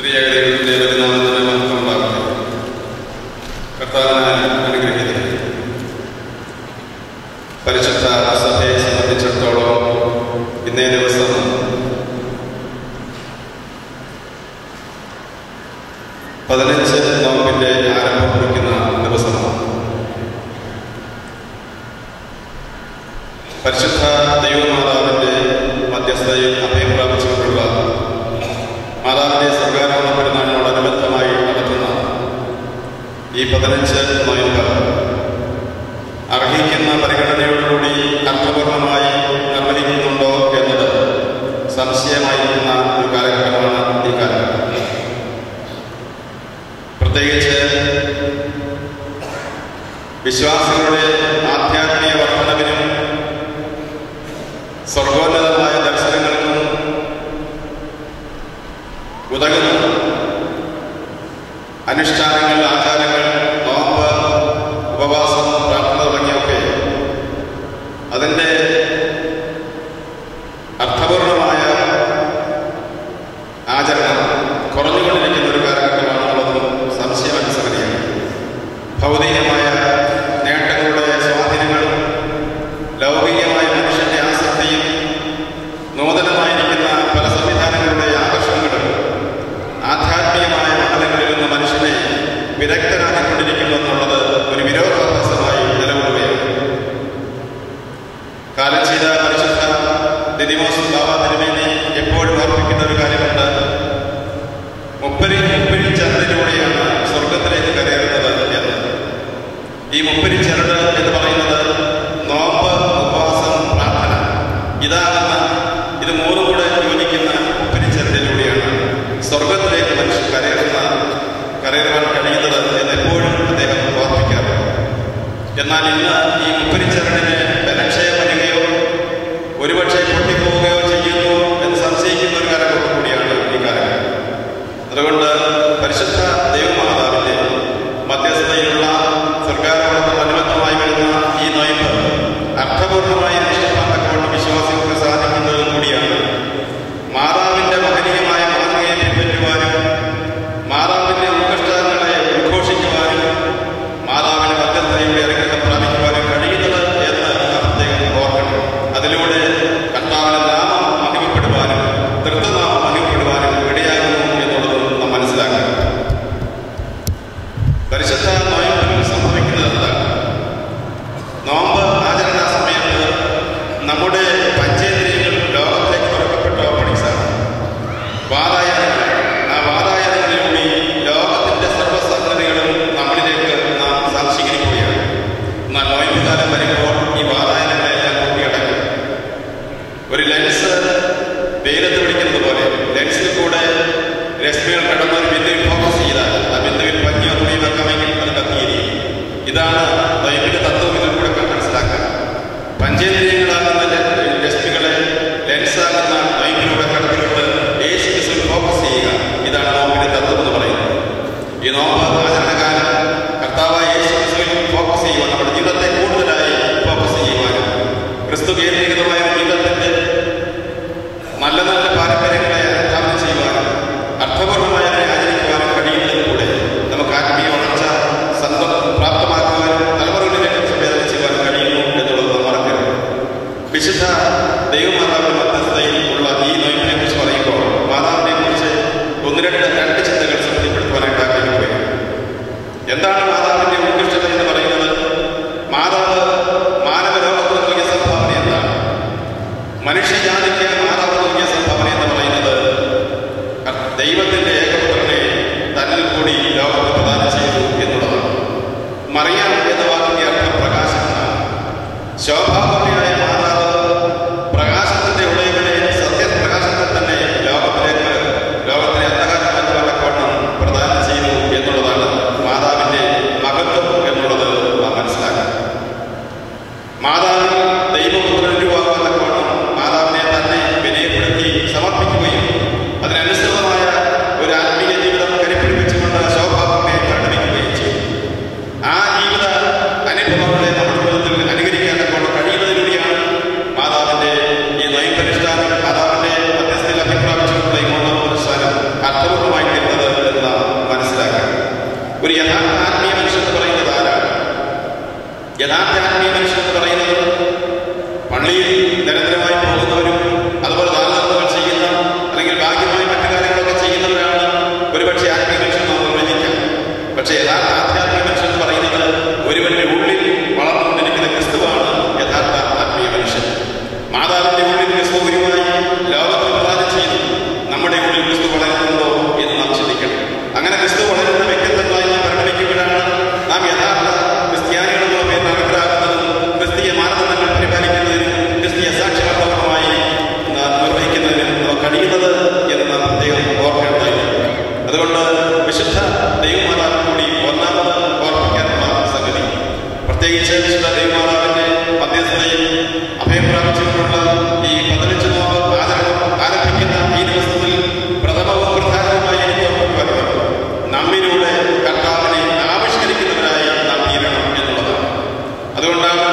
പ്രിയകളുടെ പരിണാമത്തിന് മഹത്വമുണ്ടാകട്ടെ കർത്താവിനെ അനുഗ്രഹിക്കട്ടെ പരിശുദ്ധ സഭയെ സംബന്ധിച്ചിടത്തോളം ഇന്നേ ദിവസം പതിനഞ്ച് നോമ്പിന്റെ ആരംഭം കുറിക്കുന്ന ദിവസമാണ് പരിശുദ്ധ ദൈവമാതാവിന്റെ മധ്യസ്ഥതയിൽ അഭയം പ്രാപിച്ചുകൊണ്ടുള്ള മാതാവിന്റെ സർഗാരോഹണ പെരുന്നാളിനോടനുബന്ധമായി നടത്തുന്ന ഈ പതിനഞ്ച് നോയമ്പ് അർഹിക്കുന്ന പരിഗണനയോടുകൂടി അർത്ഥപൂർണമായി നിർവഹിക്കുന്നുണ്ടോ എന്നത് സംശയമായിരിക്കുന്ന ഒരു കാലഘട്ടമാണ് ഈ കാലഘട്ടം പ്രത്യേകിച്ച് വിശ്വാസികളുടെ ആധ്യാത്മിക വർധനവിനും സ്വർഗോന്നതമായ ദർശനങ്ങൾക്കും ഉതകുന്ന അനുഷ്ഠാനങ്ങൾ ആചാരങ്ങൾ നോമ്പ് ഉപവാസം പ്രാർത്ഥന തുടങ്ങിയൊക്കെ അതിൻ്റെ അർത്ഥപൂർണമായ ആചരണം കുറഞ്ഞുകൊണ്ടിരിക്കുന്ന ഒരു കാലഘട്ടമാണെന്നുള്ളതും സംശയമല്ല സംഗതിയാണ് ഭൗതികമായ നേട്ടങ്ങളുടെ സ്വാധീനങ്ങളും ലൗകികമായ മനുഷ്യന്റെ ആസക്തിയും നൂതനമായിരിക്കുന്ന പല സംവിധാനങ്ങളുടെ ആകർഷണങ്ങളും ആധ്യാത്മികമായ മണ്ഡലങ്ങളിൽ നിന്ന് മനുഷ്യനെ വിദഗ്ധരാക്കിക്കൊണ്ടിരിക്കുന്നു എന്നുള്ളത് ഒരു വിരോധാഭാസമായി നിലകൊള്ളുകയാണ് കാലം ചെയ്ത പരിശുദ്ധ ദിദിമോസ് ബാബ തിരുമേനി എപ്പോഴും ഓർമ്മിക്കുന്ന ഒരു കാര്യമുണ്ട് മുപ്പരി മുപ്പരി ചരടിലൂടെയാണ് സ്വർഗത്തിലേക്ക് കരയറുന്നത് എന്ന് ഈ മുപ്പരി ചരട് എന്ന് പറയുന്നത് നോമ്പ് ഉപവാസം പ്രാർത്ഥന ഇതാകുന്ന ഇത് മൂന്നും കൂടെ യോജിക്കുന്ന മുപ്പരി ചരടിലൂടെയാണ് സ്വർഗത്തിലേക്ക് മനുഷ്യൻ കരയറുന്ന കരയറുവാൻ കഴിയുന്നത് എന്ന് എപ്പോഴും അദ്ദേഹം ഓർമ്മിക്കാറുണ്ട് എന്നാൽ ഇന്ന് ഈ മുപ്പരി ചരടിന് ബലക്ഷയം വരികയോ ഒരുപക്ഷെ പൊട്ടിപ്പോവുകയോ ചെയ്യുന്നു എന്ന് സംശയിക്കുന്ന ഒരു കാലഘട്ടം കൂടിയാണ് ഈ കാലഘട്ടം അതുകൊണ്ട് പരിശുദ്ധ ദൈവമാതാവിന്റെ മധ്യസ്ഥതയിലുള്ള സർക്കാരോടൊപ്പമനുബന്ധമായി വരുന്ന ഈ നോയമ്പ് അർത്ഥപൂർണമായി നിഷ്ഠമാക്കക്കൊണ്ട് വിശ്വാസികൾക്ക് സാധിക്കുന്നതും കൂടിയാണ് മാതാവിന്റെ മഹനീയമായ മാതൃകയെ പിൻപറ്റുവാനും മാതാവിന്റെ ഉത്കൃഷ്ടങ്ങളെ ഉദ്ഘോഷിക്കുവാനും മാതാവിന്റെ മധ്യസ്ഥതയുടെ അനുഗ്രഹം പ്രാപിക്കുവാനും കഴിയുന്നത് എന്ന് നാം പ്രത്യേകം ഓർക്കണം അതിലൂടെ കർത്താവിന്റെ നാമം മഹിമപ്പെടുവാനും തൃത്വനാമം മഹിമപ്പെടുവാനും ഇടയാകുന്നു എന്നുള്ളതും നാം മനസ്സിലാക്കണം പരിശുദ്ധ നോയമ്പിൽ സംഭവിക്കുന്നത് എന്താണ് നോമ്പ് ആചരണ സമയത്ത് നമ്മുടെ പഞ്ചേന്ദ്രിയങ്ങൾ ലോകത്തേക്ക് തുറക്കപ്പെട്ട ഓപ്പണിങ്സാണ് വാതായനങ്ങൾ ആ വാതായനങ്ങളിലൂടെ ലോകത്തിന്റെ സർവ്വസംഗതികളും നമ്മളിലേക്ക് നാം സാംശീകരിക്കുകയാണ് എന്നാൽ നോയമ്പ് കാലം വരുമ്പോൾ ഈ വാതായനങ്ങളെല്ലാം കൂട്ടിയടക്കും ഒരു ലെൻസ് വെയിലത്ത് പിടിക്കുന്നത് പോലെ ലെൻസിൽ കൂടെ രശ്മികൾ കടന്ന് ഒരു ബിന്ദുവിൽ ഫോക്കസ് ചെയ്താൽ ആ ബിന്ദുവിൽ പഞ്ഞിയോ തുണി വെക്കാമെങ്കിൽ അത് കത്തിയിരിക്കും ഇതാണ് ദൈവിക തത്വം ഇതിൽ കൂടെ മനസ്സിലാക്കുക പഞ്ചേന്ദ്രിയങ്ങളാകുന്ന ലെ- രശ്മികളെ ലെൻസാകുന്ന ദൈവിലൂടെ കടത്തിലൂടെ യേശു ക്രിസ്തുവിൽ ഫോക്കസ് ചെയ്യുക ഇതാണ് നോമ്പിന്റെ തത്വം എന്ന് പറയുന്നത് ഈ നോമ്പ് ആചരണകാലം കർത്താവായ യേശു ക്രിസ്തുവിൽ ഫോക്കസ് ചെയ്യുവാൻ നമ്മുടെ ജീവിതത്തെ കൂടുതലായി ഫോക്കസ് ചെയ്യുവാനും ക്രിസ്തു കേന്ദ്രീകൃതമായ ഒരു ജീവിതത്തിന്റെ നല്ല നല്ല പാരമ്പര്യങ്ങളെ അനുധാവനം ചെയ്യുവാനും അർത്ഥപൂർണമായ ആചരിക്കുവാനും കഴിയുന്നതിലൂടെ നമുക്ക് ആത്മീയ വളർച്ച സന്തം പ്രാപ്തമാക്കുവാനും തലമുറകളിലേക്ക് സംവേദന ചെയ്യുവാനും കഴിയുന്നു എന്നുള്ളത് നാം മറക്കരുത് വിശുദ്ധ ദൈവമാതാവിന്റെ മധ്യസ്ഥതയിൽ ഉള്ള ഈ നോയിപ്പിനെ കുറിച്ച് പറയുമ്പോൾ മാതാവിനെ കുറിച്ച് ഒന്ന് രണ്ട് രണ്ട് ചിന്തകൾ ശ്രദ്ധപ്പെടുത്തുവാനായിട്ട് ആഗ്രഹിക്കുകയാണ് എന്താണ് മാതാവിന്റെ ഉത്കൃഷ്ടത എന്ന് പറയുന്നത് മാതാവ് മാനവലോകത്തിന് നൽകിയ സംഭാവന എന്താണ് മനുഷ്യജാതിക്ക് മാതാവ് നൽകിയ സംഭാവന എന്ന് പറയുന്നത് ദൈവത്തിന്റെ ഏകപുത്രനെ തന്നിൽ കൂടി ലോകത്ത് പ്രദാനം ചെയ്തു എന്നുള്ളതാണ് മറിയാം എന്ന വാക്കിന്റെ അർത്ഥം പ്രകാശം എന്നാണ് ശോഭാപൂർണിയായ മാതാവ് പ്രകാശത്തിന്റെ ഉടയവനെ സത്യപ്രകാശത്തെ തന്നെ ലോകത്തിലേക്ക് ലോകത്തിലെ അന്ധകാരമാക്കുവാൻ പ്രദാനം ചെയ്തു എന്നുള്ളതാണ് മാതാവിന്റെ മഹത്വം എന്നുള്ളത് നാം മനസ്സിലാക്കണം മാതാവിൽ ദൈവപുത്രൻ രൂപമാകുന്ന മാതാവിനെ തന്നെ വിനയപ്പെടുത്തി സമർപ്പിക്കുകയും അതിനനുസൃതമായ ഒരു ആത്മീയ ജീവിതം കരിപ്പിടിപ്പിച്ചുകൊണ്ട് ശോഭാപൂർണ്ണയെ പരിണമിക്കുകയും ചെയ്തു ആ ജീവിത അനുഭവങ്ങളെ നമ്മുടെ ജീവിതത്തിൽ അനുകരിക്കാൻ കൊണ്ട് കഴിയുന്നത് യഥാർത്ഥ ആത്മീയ മനുഷ്യൻ എന്ന് പറയുന്നത് പള്ളിയിൽ നിരന്തരമായി പോകുന്നവരും അതുപോലെ ദാനധർമ്മങ്ങൾ ചെയ്യുന്ന അല്ലെങ്കിൽ ഭാഗ്യമായി മറ്റു കാര്യങ്ങളൊക്കെ ചെയ്യുന്നവരാണ് ഒരുപക്ഷെ ആത്മീയ മനുഷ്യൻ നാം നിർവചിക്കാം പക്ഷേ യഥാർത്ഥ ആധ്യാത്മിക മനുഷ്യൻ എന്ന് പറയുന്നത് ഒരുവന്റെ ഉള്ളിൽ വളർന്നുകൊണ്ടിരിക്കുന്ന ക്രിസ്തുവാണ് യഥാർത്ഥ ആത്മീയ മനുഷ്യൻ മാതാവിന്റെ ഉള്ളിൽ ക്രിസ്തു ഗുരുവായി ലോകത്തിൽ പ്രദാനം ചെയ്തു നമ്മുടെ ഉള്ളിൽ ക്രിസ്തു വളരുന്നുണ്ടോ എന്ന് നാം ചിന്തിക്കണം അങ്ങനെ ക്രിസ്തു വളരുന്ന വ്യക്തിത്വങ്ങളായി നാം പരിഗണിക്കുമ്പോഴാണ് നാം യഥാർത്ഥ ക്രിസ്ത്യാനികളെന്ന പേര് നടപ്പിലാക്കുന്നതും ക്രിസ്തീയ മാനദണ്ഡങ്ങൾ പരിപാലിക്കുന്നതിനും ക്രിസ്തീയ സാക്ഷ്യബദ്ധമായി നിർവഹിക്കുന്നതിനും നമുക്ക് കഴിയുന്നത് എന്ന് നാം പ്രത്യേകം ഓർക്കേണ്ടതായിരുന്നു അതുകൊണ്ട് വിശുദ്ധ ദൈവമാതാവിൽ കൂടി ഒന്നാമത് ഓർപ്പിക്കാനുള്ള സംഗതി പ്രത്യേകിച്ച് വിശുദ്ധ ദൈവമാതാവിന്റെ മധ്യസ്ഥതയിൽ അഭയം പ്രാപിച്ചുകൊണ്ടുള്ള ഈ പതിനഞ്ച് നോമ്പ് ആചരണം ആരംഭിക്കുന്ന ഈ ദിവസത്തിൽ പ്രഥമവും പ്രധാനവുമായി എനിക്ക് ഓർമ്മിക്കുവാനുള്ളത് നമ്മിലൂടെ കർത്താവിനെ ആവിഷ്കരിക്കുന്നവരായി നാം തീരണം എന്നുള്ളതാണ് അതുകൊണ്ടാണ്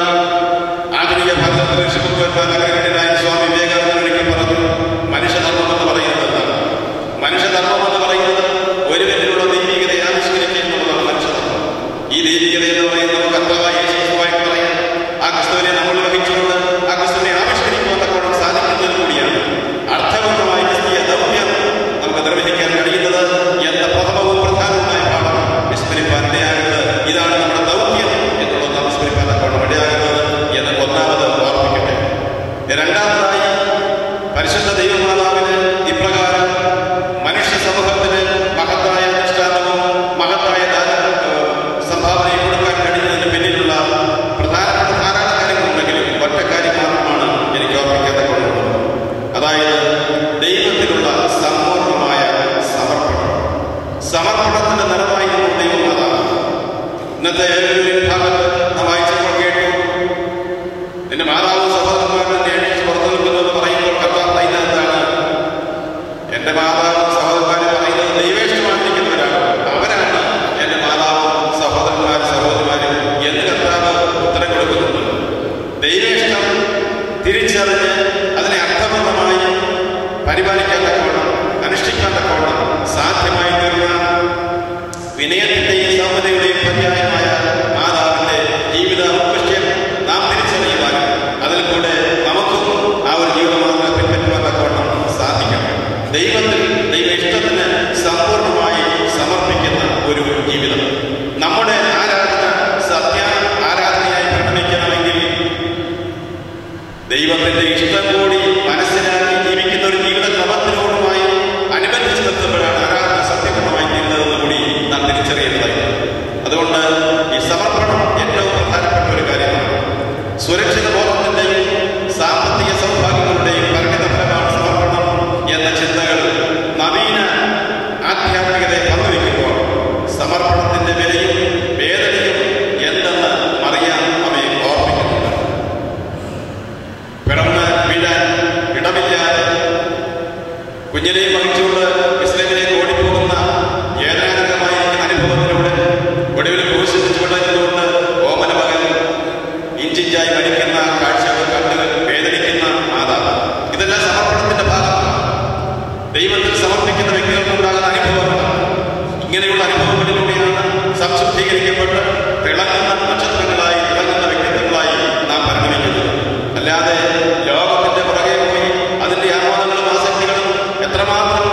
ആധുനിക ഭാരതത്തിൽ ഋഷിമുഖ നഗരങ്ങളിലായ സ്വാമി വിവേകാനന്ദൻ ഒരിക്കൽ പറഞ്ഞു മനുഷ്യധർമ്മം എന്ന് പറയുന്നത് എന്താണ് മനുഷ്യധർമ്മം എന്ന് പറയുന്നത് ഒരുവരിലുള്ള ദൈവികതയെ ആവിഷ്കരിക്കുക എന്നുള്ളതാണ് മനുഷ്യധർമ്മം ഈ ദൈവികത എന്ന് പറയുന്നത് നമുക്ക് കർത്താവായ യേശുവായിട്ട് പറയാം ആ ക്രിസ്തുവിനെ നമ്മൾ വഹിച്ചുകൊണ്ട് ആ ക്രിസ്തുവിനെ ആവിഷ്കരിക്കുവാൻ തക്കോളം സാധിക്കുന്നതിൽ കൂടിയാണ് അർത്ഥപൂർണ്ണമായ ക്രിസ്തീയ ദൗത്യം നമുക്ക് നിർവഹിക്കാൻ കഴിയുന്നത് എന്ന പ്രഥമവും പ്രധാനവുമായ പാഠം വിസ്മരിപ്പാൻ ഇടയാകുന്നത് ഇതാണ് നമ്മുടെ ദൗത്യം എന്നുള്ളത് നാം വിസ്മരിപ്പാൻ തക്കോളം ഇടയാകുന്നത് എന്ന് ഒന്നാമത് ഓർമ്മിക്കട്ടെ രണ്ടാമതായി പരിശുദ്ധ ദൈവമാതാവിന് ഇപ്രകാരം മനുഷ്യ സമൂഹത്തിന് മഹത്തായ അനുഷ്ഠാനവും മഹത്തായ ദാന സംഭാവനയും കൊടുക്കാൻ കഴിയുന്നതിന് പിന്നിലുള്ള പ്രധാനപ്പെട്ട ധാരാളം കാര്യങ്ങളുണ്ടെങ്കിലും ഒറ്റ കാര്യം മാത്രമാണ് എനിക്ക് ഓർമ്മിക്കാത്തക്കൊണ്ടുള്ളത് അതായത് ദൈവത്തിലുള്ള സമ്പൂർണമായ സമർപ്പണം സമർപ്പണത്തിന്റെ നിറമായിരുന്നു ദൈവമാതാവ് ഇന്നത്തെ ഏതൊരു ഭാഗത്ത് നാം വായിച്ചപ്പോൾ കേട്ടു നിന്റെ മാതാവും സഹോദരന്മാരും നിന്നെ അന്വേഷിച്ച് പുറത്തു നിൽക്കുന്നു എന്ന് പറയുമ്പോൾ കർത്താവ് പറയുന്നത് എന്താണ് എന്റെ മാതാവും സഹോദരന്മാരും പറയുന്നത് ദൈവേഷ്ടമായിരിക്കുന്നവരാണ് അവരാണ് എന്റെ മാതാവും സഹോദരന്മാരും സഹോദരിമാരും എന്ന് കർത്താവ് ഉത്തരം കൊടുക്കുന്നുണ്ട് ദൈവേഷ്ടം തിരിച്ചറിഞ്ഞ് അതിനെ അർത്ഥപൂർണമായി പരിപാലിക്കാൻ തക്കോണം അനുഷ്ഠിക്കാൻ തക്കോണം സാധ്യമായി തീർന്ന വിനയത്തിന്റെയും സൗമ്യതയുടെയും പര്യായമായ മാതാവിന്റെ ജീവിത ഉത്കൃഷ്യം നാം തിരിച്ചറിയുവാനും അതിൽ കൂടെ നമുക്കും ആ ഒരു ജീവിതമാർഗ്ഗം പിൻപറ്റുവാൻ തക്കോണം സാധിക്കണം ദൈവത്തിൽ ദൈവ ഇഷ്ടത്തിന് സമ്പൂർണ്ണമായി സമർപ്പിക്കുന്ന ഒരു ജീവിതം നമ്മുടെ ആരാധന സത്യ ആരാധനയായി പരിണമിക്കണമെങ്കിൽ ദൈവത്തിന്റെ ഇഷ്ടം കൂടി മനസ്സിലാക്കി ജീവിക്കുന്ന ഒരു ജീവിത ക്രമത്തിനോടുമായി അനുബന്ധിച്ച് നിർത്തുമ്പോഴാണ് ആരാധന സത്യപൂർണ്ണമായി തീരുന്നതെന്ന് കൂടി നാം തിരിച്ചറിയേണ്ടതായി അതുകൊണ്ട് ഈ സമർപ്പണം ഏറ്റവും പ്രധാനപ്പെട്ട ഒരു കാര്യമാണ് സുരക്ഷിത ബോധത്തിന്റെയും സാമ്പത്തിക സൗഭാഗ്യങ്ങളുടെയും പരിണിത ഫലമാണ് സമർപ്പണം എന്ന ചിന്തകൾ നവീന ആധ്യാത്മികതയെ പങ്കുവയ്ക്കുമ്പോൾ സമർപ്പണത്തിന്റെ വിലയും വേദനയും എന്തെന്ന് അറിയാൻ നമ്മെ ഓർമ്മിക്കുന്നുണ്ട് പിറന്ന് വീഴാൻ ഇടമില്ലാതെ കുഞ്ഞിനെയും വഹിച്ചുകൊണ്ട് ഇസ്ലേമിലേക്ക് ഓടിപ്പോകുന്ന ഏതാനകമായ അനുഭവത്തിലൂടെ ഒടുവിൽ ക്രൂശിച്ച് ചുവടുകൊണ്ട് ഓമന മകൻ ഇഞ്ചിഞ്ചായി മരിക്കുന്ന കാഴ്ചകൾ കണ്ട് വേദനിക്കുന്ന മാതാവ് ഇതെല്ലാം സമർപ്പണത്തിന്റെ ഭാഗമാണ് ദൈവത്തിൽ സമർപ്പിക്കുന്ന വ്യക്തികൾക്കുണ്ടാകുന്ന അനുഭവങ്ങളാണ് ഇങ്ങനെയുള്ള അനുഭവങ്ങളിലൂടെയാണ് സംശുദ്ധീകരിക്കപ്പെട്ട് തിളങ്ങുന്ന നക്ഷത്രങ്ങളായി തിളങ്ങുന്ന വ്യക്തിത്വങ്ങളായി നാം പരിഗണിക്കുന്നത് അല്ലാതെ ലോകത്തിന്റെ പുറകെ പോയി അതിന്റെ ആഹ്വാനങ്ങളും ആസക്തികളും എത്രമാത്രം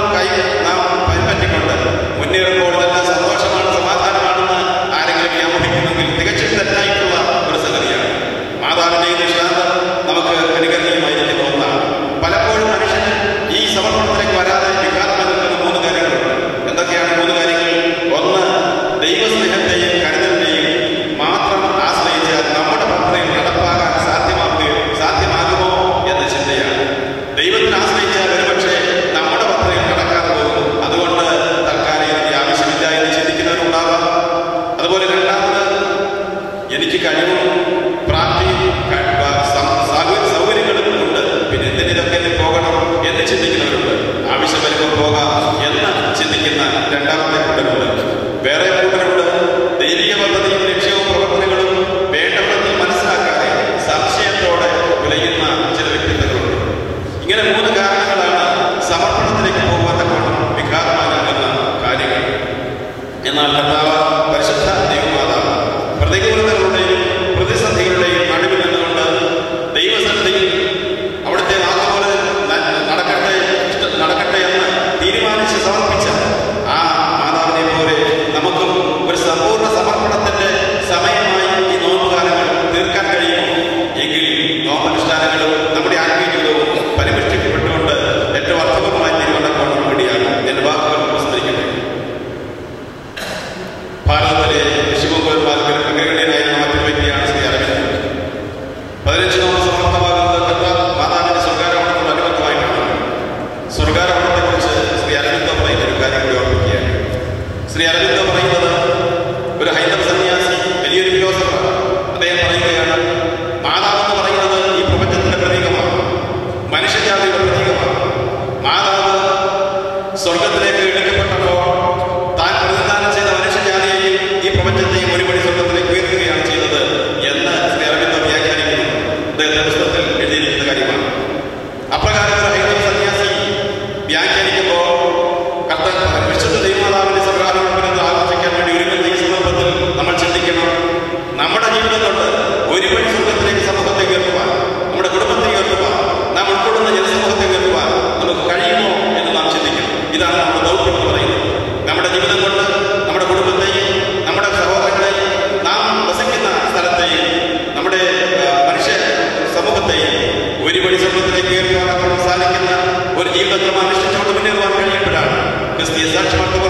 ഒരു ജീവിതക്രമം അനുഷ്ഠിച്ചുകൊണ്ട് മുന്നേറുവാൻ കഴിയുമ്പോഴാണ് ക്രിസ്തീയ സാക്ഷ്യമാർത്ത